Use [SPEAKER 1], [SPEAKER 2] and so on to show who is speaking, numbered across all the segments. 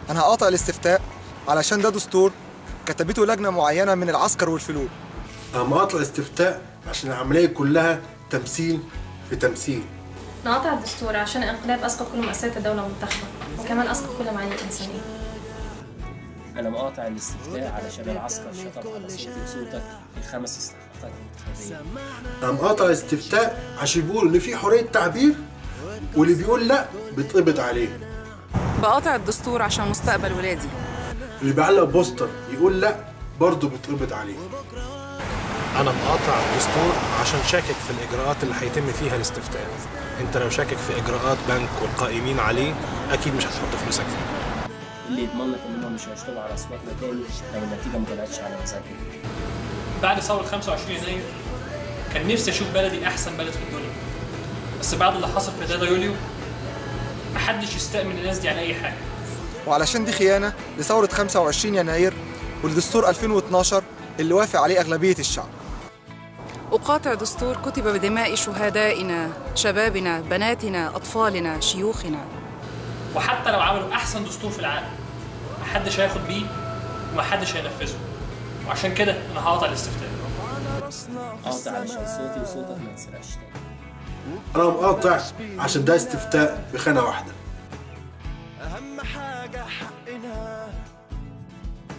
[SPEAKER 1] انا هقاطع الاستفتاء علشان ده دستور كتبته لجنه معينه من العسكر والفلول
[SPEAKER 2] أنا مقاطع استفتاء عشان العملية كلها تمثيل في تمثيل
[SPEAKER 3] نقاطع الدستور عشان انقلاب اسقط كل مؤسسات الدوله المنتخبه وكمان اسقط كل معايير الانسانيه
[SPEAKER 4] أنا مقاطع الاستفتاء علشان العسكر شطب على صوتي وصوتك في خمس استحقاقات انتخابية
[SPEAKER 2] أنا مقاطع استفتاء عشان بيقول إن في حرية تعبير واللي بيقول لا بيتقبض عليه
[SPEAKER 5] بقاطع الدستور عشان مستقبل ولادي
[SPEAKER 2] اللي بيعلق بوستر يقول لا برضه بيتقبض عليه
[SPEAKER 6] أنا مقاطع الدستور عشان شاكك في الإجراءات اللي هيتم فيها الاستفتاء أنت لو شاكك في إجراءات بنك والقائمين عليه أكيد مش هتحط فلوسك فيه
[SPEAKER 4] اللي يضمن لك إنهم مش هيشطبوا على أصواتنا تاني لو النتيجة ما طلعتش على مزاجهم
[SPEAKER 7] بعد ثورة 25 يناير كان نفسي أشوف بلدي أحسن بلد في الدنيا بس بعد اللي حصل في 3 يوليو محدش يستأمن الناس دي على أي حاجة
[SPEAKER 1] وعلشان دي خيانه لثوره 25 يناير والدستور 2012 اللي وافق عليه اغلبيه الشعب
[SPEAKER 5] أقاطع دستور كتب بدماء شهدائنا شبابنا بناتنا أطفالنا شيوخنا
[SPEAKER 7] وحتى لو عملوا أحسن دستور في العالم محدش هياخد بيه ومحدش هينفذه وعشان كده أنا هقاطع الاستفتاء
[SPEAKER 4] قاطع علشان صوتي وصوتك ما يتسرقش تاني
[SPEAKER 2] أنا مقاطع عشان ده استفتاء بخانة واحدة
[SPEAKER 8] أهم حاجة حقنا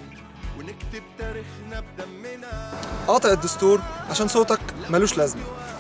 [SPEAKER 8] ونكتب تاريخنا بدمنا
[SPEAKER 1] قاطع الدستور عشان صوتك ملوش لازمه